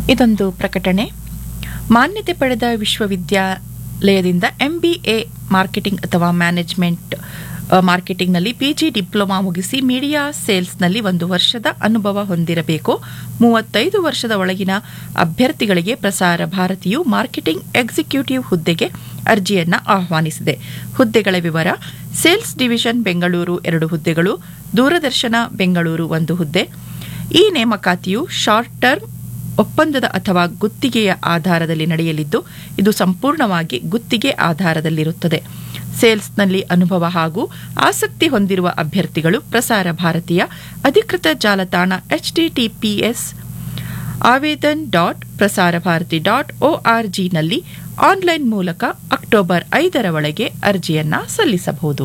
ಇದೊಂದು ಪ್ರಕಟಣೆ ಮಾನ್ಯತೆ ಪಡೆದ ವಿಶ್ವವಿದ್ಯಾಲಯದಿಂದ ಎಂಬಿಎ ಮಾರ್ಕೆಟಿಂಗ್ ಅಥವಾ ಮ್ಯಾನೇಜ್ಮೆಂಟ್ ಅ, ಮಾರ್ಕೆಟಿಂಗ್ನಲ್ಲಿ ಪಿಜಿ ಡಿಪ್ಲೊಮಾ ಮುಗಿಸಿ ಮೀಡಿಯಾ ಸೇಲ್ಸ್ನಲ್ಲಿ ಒಂದು ವರ್ಷದ ಅನುಭವ ಹೊಂದಿರಬೇಕು ಮೂವತ್ತೈದು ವರ್ಷದ ಒಳಗಿನ ಅಭ್ಯರ್ಥಿಗಳಿಗೆ ಪ್ರಸಾರ ಭಾರತಿಯು ಮಾರ್ಕೆಟಿಂಗ್ ಎಕ್ಸಿಕ್ಯೂಟಿವ್ ಹುದ್ದೆಗೆ ಅರ್ಜಿಯನ್ನು ಆಹ್ವಾನಿಸಿದೆ ಹುದ್ದೆಗಳ ವಿವರ ಸೇಲ್ಸ್ ಡಿವಿಷನ್ ಬೆಂಗಳೂರು ಎರಡು ಹುದ್ದೆಗಳು ದೂರದರ್ಶನ ಬೆಂಗಳೂರು ಒಂದು ಹುದ್ದೆ ಈ ನೇಮಕಾತಿಯು ಶಾರ್ಟ್ ಟರ್ಮ್ ಒಪ್ಪಂದದ ಅಥವಾ ಗುತ್ತಿಗೆಯ ಆಧಾರದಲ್ಲಿ ನಡೆಯಲಿದ್ದು ಇದು ಸಂಪೂರ್ಣವಾಗಿ ಗುತ್ತಿಗೆ ಆಧಾರದಲ್ಲಿರುತ್ತದೆ ಸೇಲ್ಸ್ನಲ್ಲಿ ಅನುಭವ ಹಾಗೂ ಆಸಕ್ತಿ ಹೊಂದಿರುವ ಅಭ್ಯರ್ಥಿಗಳು ಪ್ರಸಾರ ಭಾರತೀಯ ಅಧಿಕೃತ ಜಾಲತಾಣ HTTPS Avedan dot Prasar Bharati dot ನಲ್ಲಿ ಆನ್ಲೈನ್ ಮೂಲಕ ಅಕ್ಟೋಬರ್ ಐದರ ಒಳಗೆ ಅರ್ಜಿಯನ್ನ ಸಲ್ಲಿಸಬಹುದು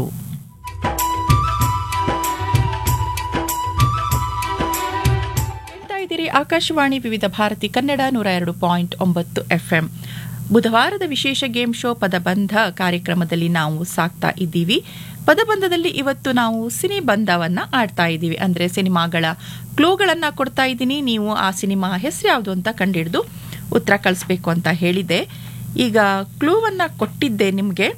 ಕೇಳ್ತಾ ಇದ್ದೀರಿ ಆಕಾಶವಾಣಿ ವಿವಿಧ ಭಾರತಿ ಕನ್ನಡ ನೂರ ಎರಡು ಪಾಯಿಂಟ್ ಒಂಬತ್ತು ಎಫ್ಎಂ ಬುಧವಾರದ ವಿಶೇಷ ಗೇಮ್ ಶೋ ಪದಬಂಧ ಕಾರ್ಯಕ್ರಮದಲ್ಲಿ ನಾವು ಸಾಕ್ತಾ ಇದ್ದೀವಿ ಪದಬಂಧದಲ್ಲಿ ಇವತ್ತು ನಾವು ಸಿನಿ ಬಂಧವನ್ನ ಆಡ್ತಾ ಇದ್ದೀವಿ ಅಂದ್ರೆ ಸಿನಿಮಾಗಳ ಕ್ಲೂಗಳನ್ನ ಕೊಡ್ತಾ ಇದ್ದೀನಿ ನೀವು ಆ ಸಿನಿಮಾ ಹೆಸರು ಯಾವುದು ಅಂತ ಕಂಡಿಡಿದು ಉತ್ತರ ಕಳಿಸ್ಬೇಕು ಅಂತ ಹೇಳಿದೆ ಈಗ ಕ್ಲೂವನ್ನ ಕೊಟ್ಟಿದ್ದೆ ನಿಮಗೆ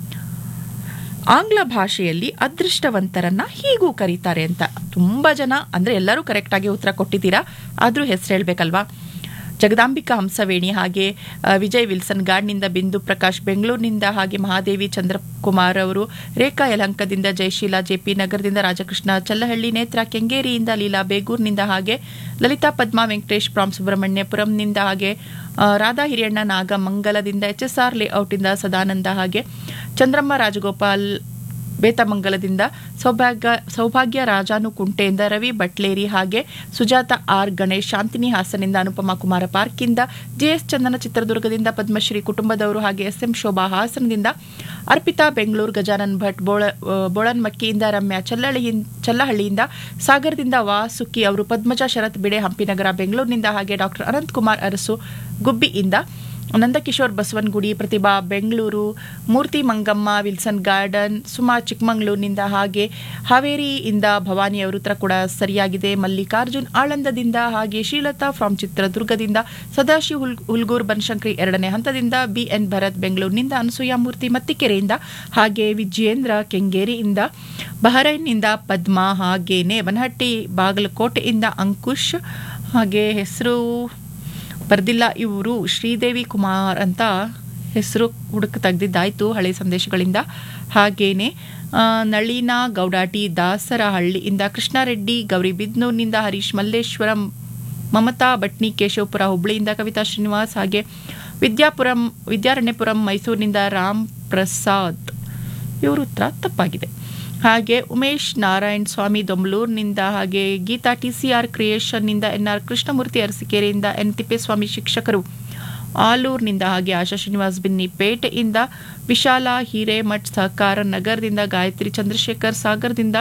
ಆಂಗ್ಲ ಭಾಷೆಯಲ್ಲಿ ಅದೃಷ್ಟವಂತರನ್ನ ಹೀಗೂ ಕರೀತಾರೆ ಅಂತ ತುಂಬಾ ಜನ ಅಂದ್ರೆ ಎಲ್ಲರೂ ಕರೆಕ್ಟಾಗಿ ಉತ್ತರ ಕೊಟ್ಟಿದ್ದೀರಾ ಆದ್ರೂ ಹೆಸರು ಹೇಳ್ಬೇಕಲ್ವಾ ಜಗದಾಂಬಿಕಾ ಹಂಸವೇಣಿ ಹಾಗೆ ಆ, ವಿಜಯ್ ವಿಲ್ಸನ್ ಗಾಡ್ನಿಂದ ಬಿಂದು ಪ್ರಕಾಶ್ ಬೆಂಗಳೂರಿನಿಂದ ಹಾಗೆ ಮಹಾದೇವಿ ಚಂದ್ರಕುಮಾರ್ ಅವರು ರೇಖಾ ಯಲಹಂಕದಿಂದ ಜಯಶೀಲ ಜೆಪಿ ನಗರದಿಂದ ರಾಜಕೃಷ್ಣ ಚಲ್ಲಹಳ್ಳಿ ನೇತ್ರ ಕೆಂಗೇರಿಯಿಂದ ಲೀಲಾ ಬೇಗೂರ್ನಿಂದ ಹಾಗೆ ಲಲಿತಾ ಪದ್ಮಾ ವೆಂಕಟೇಶ್ ಪ್ರಾಂ ಸುಬ್ರಹ್ಮಣ್ಯಪುರಂನಿಂದ ಹಾಗೆ ಆ, ರಾಧಾ ಹಿರಿಯಣ್ಣ ನಾಗಮಂಗಲದಿಂದ ಎಚ್ ಎಸ್ ಆರ್ ಲೇಔಟಿಂದ ಸದಾನಂದ ಹಾಗೆ ಚಂದ್ರಮ್ಮ ರಾಜಗೋಪಾಲ್ ಬೇತಮಂಗಲದಿಂದ ಸೌಭಾಗ್ಯ ಸೌಭಾಗ್ಯ ರಾಜಾನು ಕುಂಟೆಯಿಂದ ರವಿ ಬಟ್ಲೇರಿ ಹಾಗೆ ಸುಜಾತ ಆರ್ ಗಣೇಶ್ ಶಾಂತಿನಿ ಹಾಸನಿಂದ ಅನುಪಮಾ ಕುಮಾರ ಪಾರ್ಕಿಂದ ಜೆಎಸ್ ಚಂದನ ಚಿತ್ರದುರ್ಗದಿಂದ ಪದ್ಮಶ್ರೀ ಕುಟುಂಬದವರು ಹಾಗೆ ಎಸ್ ಎಂ ಶೋಭಾ ಹಾಸನದಿಂದ ಅರ್ಪಿತಾ ಬೆಂಗಳೂರು ಗಜಾನನ್ ಭಟ್ ಬೋಳ ಬೋಳನ್ಮಕ್ಕಿಯಿಂದ ರಮ್ಯಾ ಚಲ್ಲಹಳ್ಳಿ ಚಲ್ಲಹಳ್ಳಿಯಿಂದ ಸಾಗರದಿಂದ ವಾಸುಕಿ ಅವರು ಪದ್ಮಜ ಶರತ್ ಬಿಡೆ ಹಂಪಿನಗರ ಬೆಂಗಳೂರಿನಿಂದ ಹಾಗೆ ಡಾಕ್ಟರ್ ಅನಂತ್ ಕುಮಾರ್ ಅರಸು ಗುಬ್ಬಿಯಿಂದ ನಂದಕಿಶೋರ್ ಬಸವನಗುಡಿ ಪ್ರತಿಭಾ ಬೆಂಗಳೂರು ಮೂರ್ತಿ ಮಂಗಮ್ಮ ವಿಲ್ಸನ್ ಗಾರ್ಡನ್ ಸುಮಾ ಚಿಕ್ಕಮಂಗ್ಳೂರಿನಿಂದ ಹಾಗೆ ಹಾವೇರಿಯಿಂದ ಭವಾನಿ ಅವರ ಉತ್ತರ ಕೂಡ ಸರಿಯಾಗಿದೆ ಮಲ್ಲಿಕಾರ್ಜುನ್ ಆಳಂದದಿಂದ ಹಾಗೆ ಶ್ರೀಲತಾ ಫ್ರಾಮ್ ಚಿತ್ರದುರ್ಗದಿಂದ ಸದಾಶಿವ್ ಹುಲ್ ಹುಲ್ಗೂರ್ ಬನಶಂಕರಿ ಎರಡನೇ ಹಂತದಿಂದ ಬಿ ಎನ್ ಭರತ್ ಬೆಂಗಳೂರಿನಿಂದ ಅನಸೂಯ ಮೂರ್ತಿ ಮತ್ತಿಕೆರೆಯಿಂದ ಹಾಗೆ ವಿಜಯೇಂದ್ರ ಕೆಂಗೇರಿಯಿಂದ ಬಹರೈನ್ನಿಂದ ಪದ್ಮಾ ಹಾಗೇನೆ ಬನಹಟ್ಟಿ ಬಾಗಲಕೋಟೆಯಿಂದ ಅಂಕುಶ್ ಹಾಗೆ ಹೆಸರು ಬರ್ದಿಲ್ಲ ಇವರು ಶ್ರೀದೇವಿ ಕುಮಾರ್ ಅಂತ ಹೆಸರು ಹುಡುಕ ತೆಗೆದಿದ್ದಾಯ್ತು ಹಳೆ ಸಂದೇಶಗಳಿಂದ ಹಾಗೇನೆ ಆ, ನಳಿನಾ ಗೌಡಾಟಿ ದಾಸರಹಳ್ಳಿಯಿಂದ ಕೃಷ್ಣಾರೆಡ್ಡಿ ಗೌರಿಬಿದ್ನೂರಿನಿಂದ ಹರೀಶ್ ಮಲ್ಲೇಶ್ವರಂ ಮಮತಾ ಭಟ್ನಿ ಕೇಶವಪುರ ಹುಬ್ಳಿಯಿಂದ ಕವಿತಾ ಶ್ರೀನಿವಾಸ್ ಹಾಗೆ ವಿದ್ಯಾಪುರಂ ವಿದ್ಯಾರಣ್ಯಪುರಂ ಮೈಸೂರಿನಿಂದ ರಾಮ್ ಪ್ರಸಾದ್ ಇವರು ಉತ್ತರ ತಪ್ಪಾಗಿದೆ ಹಾಗೆ ಉಮೇಶ್ ನಾರಾಯಣ್ ಸ್ವಾಮಿ ದೊಂಬಲೂರಿನಿಂದ ಹಾಗೆ ಗೀತಾ ಟಿ ಸಿ ಆರ್ ಕ್ರಿಯೇಷನ್ನಿಂದ ಎನ್ ಆರ್ ಕೃಷ್ಣಮೂರ್ತಿ ಅರಸಿಕೆರೆಯಿಂದ ಎನ್ ತಿಪ್ಪೇಸ್ವಾಮಿ ಶಿಕ್ಷಕರು ಆಲೂರಿನಿಂದ ಹಾಗೆ ಆಶಾ ಶ್ರೀನಿವಾಸ್ ಬಿನ್ನಿ ಪೇಟೆಯಿಂದ ವಿಶಾಲ ಹಿರೇಮಠ್ ಸಹಕಾರ ನಗರದಿಂದ ಗಾಯತ್ರಿ ಚಂದ್ರಶೇಖರ್ ಸಾಗರದಿಂದ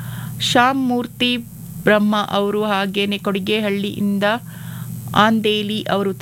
ಶ್ಯಾಮ್ ಮೂರ್ತಿ ಬ್ರಹ್ಮ ಅವರು ಹಾಗೇನೆ ಕೊಡಿಗೆಹಳ್ಳಿಯಿಂದ ಆಂದೇಲಿ ಅವರು